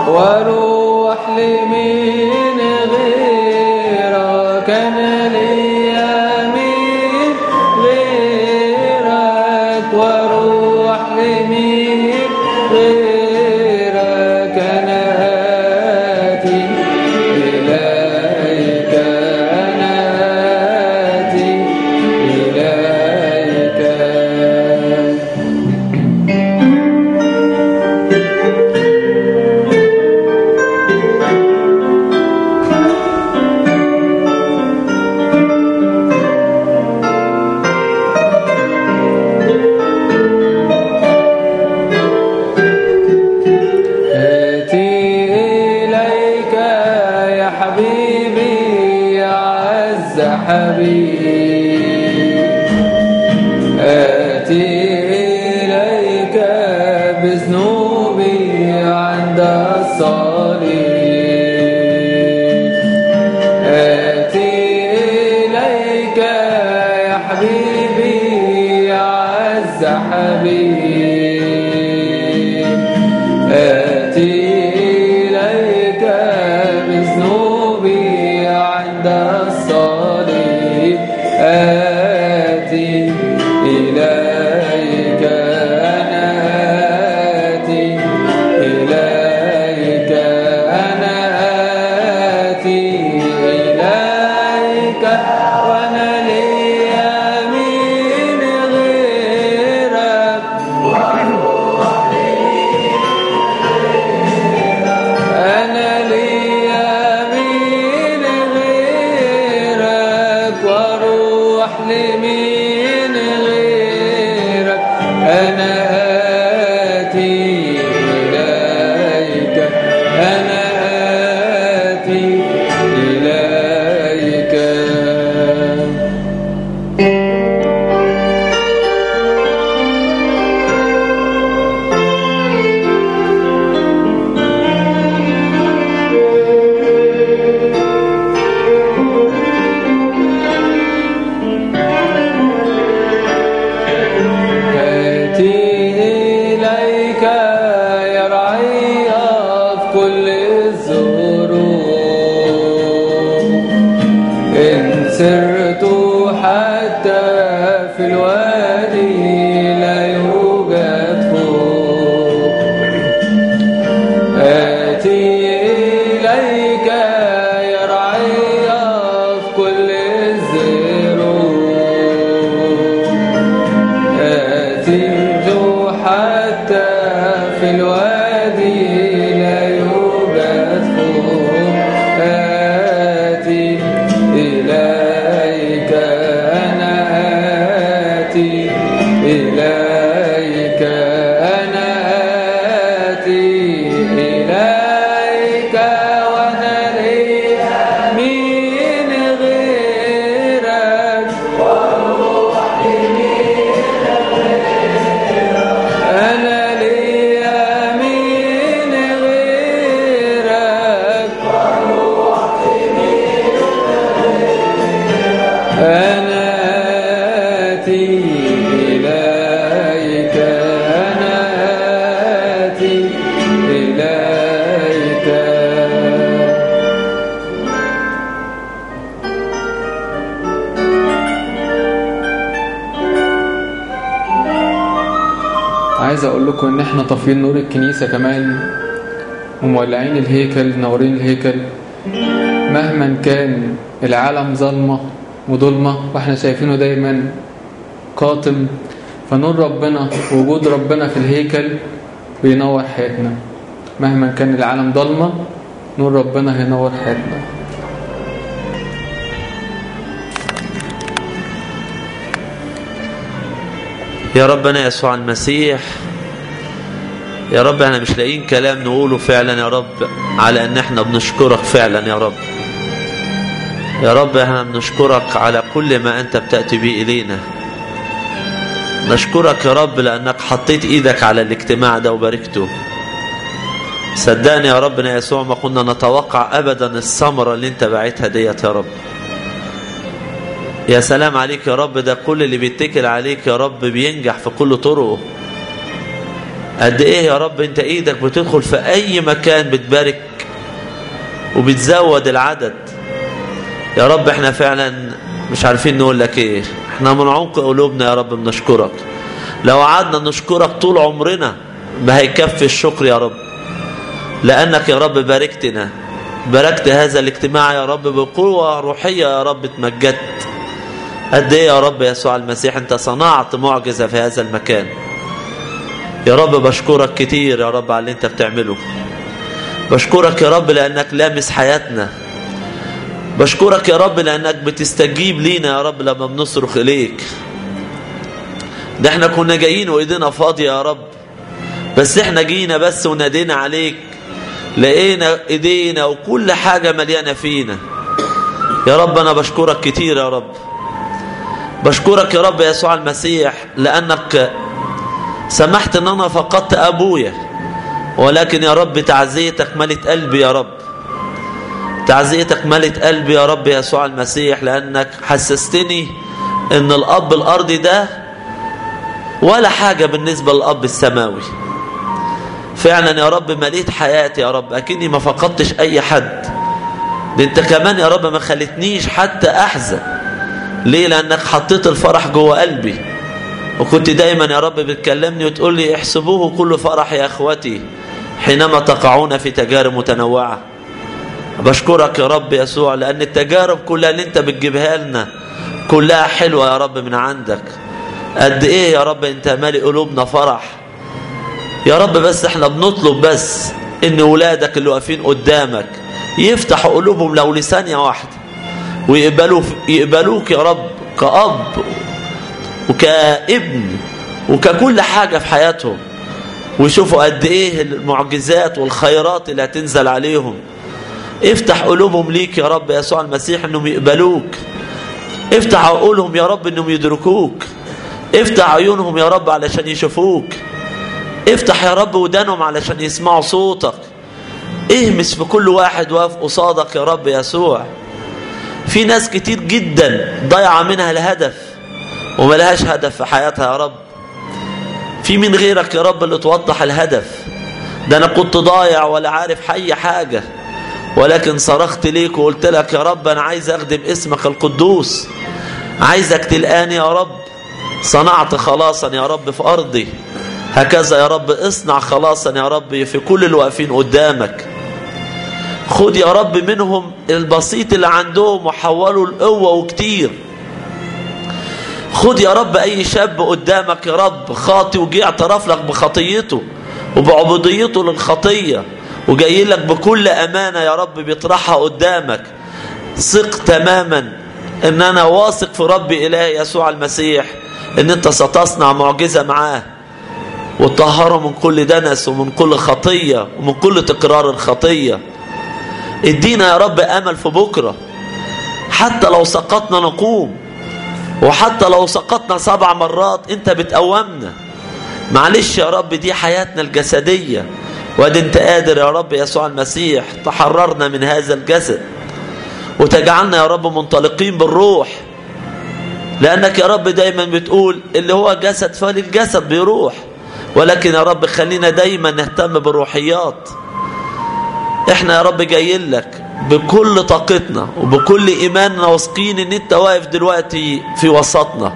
واروح لمين غيرك انا ليا مين غيرك واروح لمين غيرك انا اتي اليك انا اتي اليك آتي إليك يا حبيبي يا عز حبيب آتي إليك بذنوبي عند الصليب آتي إليك يا حبيبي يا عز حبيب آتي إليك بذنوبي عند الصليب آتي إليك أنا آتي إليك أنا آتي إليك وأنا ليا مين غيرك أنا ليا مين غيرك وأروح لمين غيرك أنا آتي إليك أنا آتي إليك آتي إليك يا رعي في كل الظروف إن سرت حتى في الوادي لا يوجد خوف آتي إليك يا رعي في كل الظروف آتي حتى في الوادي لا يوجد خوف آتي إليك أنا آتي إليك أنا آتي إليك وأنا ليا مين غيرك أنا ليا مين غيرك أنا آتي إليك أنا آتي إليك عايز اقول لكم ان احنا طافيين نور الكنيسه كمان ومولعين الهيكل منورين الهيكل مهما كان العالم ظلمه وظلمه واحنا شايفينه دايما قاتم فنور ربنا وجود ربنا في الهيكل بينور حياتنا مهما كان العالم ضلمه نور ربنا هينور حياتنا يا ربنا يسوع المسيح يا رب احنا مش لاقيين كلام نقوله فعلا يا رب على ان احنا بنشكرك فعلا يا رب يا رب احنا بنشكرك على كل ما انت بتأتي به الينا نشكرك يا رب لانك حطيت ايدك على الاجتماع ده وباركته صدقني يا ربنا يسوع ما كنا نتوقع ابدا الثمره اللي انت باعتها ديت يا رب يا سلام عليك يا رب ده كل اللي بيتكل عليك يا رب بينجح في كل طرقه قد ايه يا رب انت ايدك بتدخل في اي مكان بتبارك وبتزود العدد يا رب احنا فعلا مش عارفين نقول لك ايه احنا من عمق قلوبنا يا رب بنشكرك لو قعدنا نشكرك طول عمرنا ما هيكفي الشكر يا رب لانك يا رب باركتنا باركت هذا الاجتماع يا رب بقوة روحية يا رب تمجدت قد ايه يا رب يسوع المسيح انت صنعت معجزة في هذا المكان يا رب بشكرك كتير يا رب على اللي انت بتعمله بشكرك يا رب لانك لامس حياتنا بشكرك يا رب لانك بتستجيب لينا يا رب لما بنصرخ اليك ده احنا كنا جايين وايدينا فاضية يا رب بس احنا جينا بس ونادينا عليك لقينا ايدينا وكل حاجة مليانة فينا يا رب انا بشكرك كتير يا رب بشكرك يا رب يسوع المسيح لانك سمحت ان انا فقدت ابويا ولكن يا رب تعزيتك ملت قلبي يا رب تعزيتك ملت قلبي يا رب يسوع المسيح لانك حسستني ان الاب الارضي ده ولا حاجة بالنسبة للاب السماوي فعلا يا رب مليت حياتي يا رب اكني ما فقدتش اي حد ده انت كمان يا رب ما خلتنيش حتى احزن ليه لانك حطيت الفرح جوه قلبي وكنت دايما يا رب بتكلمني وتقول لي احسبوه كل فرح يا اخوتي حينما تقعون في تجارب متنوعة بشكرك يا رب يسوع لان التجارب كلها اللي انت بتجيبها لنا كلها حلوة يا رب من عندك قد ايه يا رب انت مالي قلوبنا فرح يا رب بس احنا بنطلب بس ان ولادك اللي واقفين قدامك يفتحوا قلوبهم لو لثانية واحدة ويقبلوا يقبلوك يا رب كأب وكابن وككل حاجة في حياتهم ويشوفوا قد ايه المعجزات والخيرات اللي هتنزل عليهم افتح قلوبهم ليك يا رب يسوع المسيح انهم يقبلوك افتح عقولهم يا رب انهم يدركوك افتح عيونهم يا رب علشان يشوفوك افتح يا رب ودانهم علشان يسمعوا صوتك اهمس في كل واحد واقف قصادك يا رب يسوع في ناس كتير جدا ضيع منها الهدف وملهاش هدف في حياتها يا رب في من غيرك يا رب اللي توضح الهدف ده انا كنت ضايع ولا عارف اي حاجة ولكن صرخت ليك وقلت لك يا رب انا عايز اخدم اسمك القدوس عايزك تلقاني يا رب صنعت خلاصا يا رب في ارضي هكذا يا رب اصنع خلاصا يا رب في كل الواقفين قدامك خد يا رب منهم البسيط اللي عندهم وحولوا القوة وكتير خد يا رب اي شاب قدامك يا رب خاطي وجي اعترف لك بخطيته وبعبوديته للخطية وجاي لك بكل امانة يا رب بيطرحها قدامك ثق تماما ان انا واثق في ربي الهي يسوع المسيح ان انت ستصنع معجزة معاه وطهره من كل دنس ومن كل خطية ومن كل تكرار الخطية ادينا يا رب امل في بكرة حتى لو سقطنا نقوم وحتى لو سقطنا سبع مرات انت بتقومنا معلش يا رب دي حياتنا الجسدية وادي انت قادر يا رب يسوع المسيح تحررنا من هذا الجسد وتجعلنا يا رب منطلقين بالروح لانك يا رب دايما بتقول اللي هو جسد فللجسد بيروح ولكن يا رب خلينا دايما نهتم بالروحيات احنا يا رب جايين لك بكل طاقتنا وبكل ايماننا واثقين ان انت واقف دلوقتي في وسطنا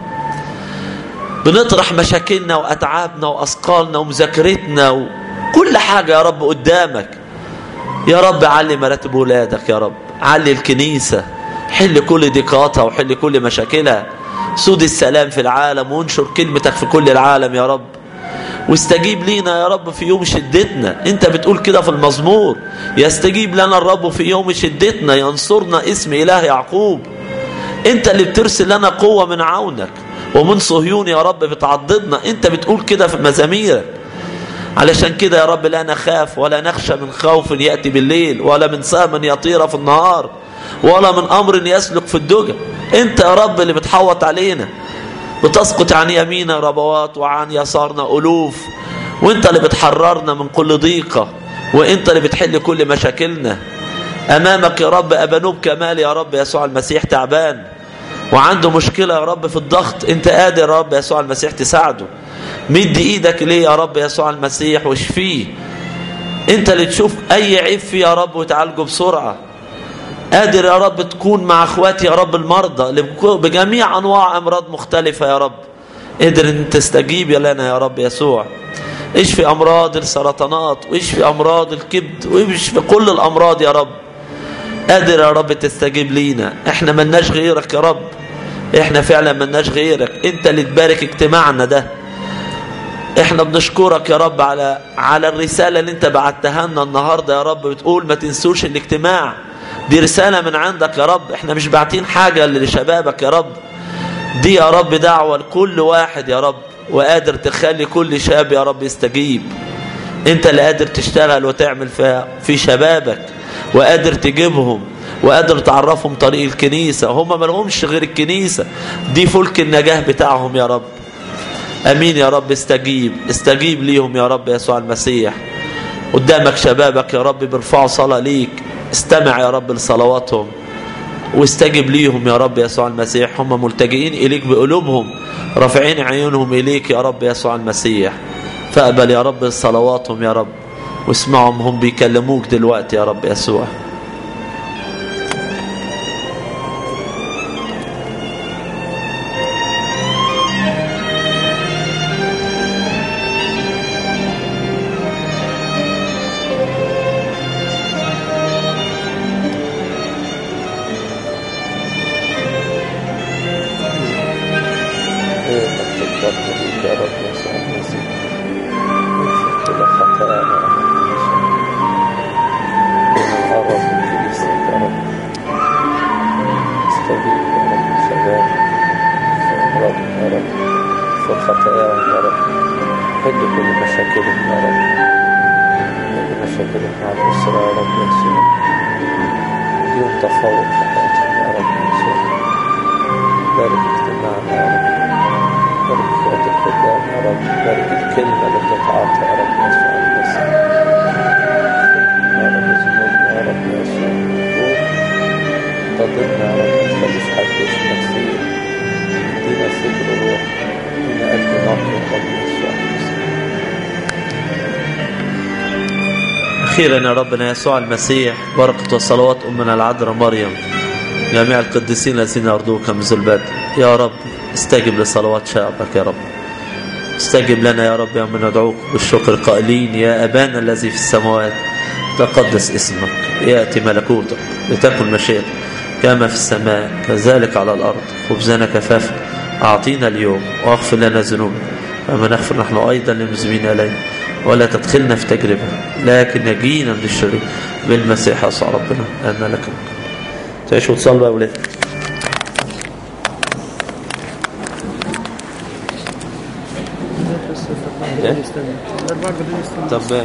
بنطرح مشاكلنا واتعابنا واثقالنا ومذاكرتنا وكل حاجه يا رب قدامك يا رب علي مراتب ولادك يا رب علي الكنيسه حل كل ضيقاتها وحل كل مشاكلها سود السلام في العالم وانشر كلمتك في كل العالم يا رب واستجيب لينا يا رب في يوم شدتنا انت بتقول كده في المزمور يستجيب لنا الرب في يوم شدتنا ينصرنا اسم اله يعقوب انت اللي بترسل لنا قوة من عونك ومن صهيون يا رب بتعضدنا انت بتقول كده في مزاميرك علشان كده يا رب لا نخاف ولا نخشى من خوف يأتي بالليل ولا من سام يطير في النهار ولا من أمر يسلك في الدجى انت يا رب اللي بتحوط علينا بتسقط عن يمينا ربوات وعن يسارنا ألوف وانت اللي بتحررنا من كل ضيقة وانت اللي بتحل كل مشاكلنا أمامك يا رب أبنوب كمال يا رب يسوع المسيح تعبان وعنده مشكلة يا رب في الضغط انت قادر يا رب يسوع المسيح تساعده مد ايدك ليه يا رب يسوع المسيح واشفيه انت اللي تشوف اي عيب فيه يا رب وتعالجه بسرعة قادر يا رب تكون مع اخواتي يا رب المرضى اللي بجميع انواع امراض مختلفة يا رب قادر ان تستجيب يا لنا يا رب يسوع اشفي امراض السرطانات واشفي امراض الكبد واشفي كل الامراض يا رب قادر يا رب تستجيب لينا احنا ملناش غيرك يا رب احنا فعلا ملناش غيرك انت اللي تبارك اجتماعنا ده احنا بنشكرك يا رب على على الرسالة اللي انت بعتها لنا النهاردة يا رب بتقول ما تنسوش الاجتماع دي رسالة من عندك يا رب احنا مش باعتين حاجة لشبابك يا رب دي يا رب دعوة لكل واحد يا رب وقادر تخلي كل شاب يا رب يستجيب انت اللي قادر تشتغل وتعمل في, في شبابك وقادر تجيبهم وقادر تعرفهم طريق الكنيسة هم ما لهمش غير الكنيسة دي فلك النجاة بتاعهم يا رب امين يا رب استجيب استجيب ليهم يا رب يسوع المسيح قدامك شبابك يا رب بيرفعوا صلاة ليك استمع يا رب لصلواتهم واستجب ليهم يا رب يسوع المسيح هم ملتجئين إليك بقلوبهم رافعين عيونهم إليك يا رب يسوع المسيح فاقبل يا رب صلواتهم يا رب واسمعهم هم بيكلموك دلوقتي يا رب يسوع أخيرا يا ربنا يسوع المسيح بركة وصلوات أمنا العذراء مريم جميع القديسين الذين يرضوك منذ البدء يا رب استجب لصلوات شعبك يا رب استجب لنا يا رب يوم ندعوك بالشكر قائلين يا أبانا الذي في السماوات تقدس اسمك يأتي ملكوتك لتكن مشيئتك كما في السماء كذلك على الأرض خبزنا كفافا أعطينا اليوم واغفر لنا ذنوبنا كما نغفر نحن أيضا للمذنبين إلينا ولا تدخلنا في تجربة لكن نجينا من الشرير بالمسيح يسوع ربنا أن لك تعيشوا وتصلوا يا أولاد طب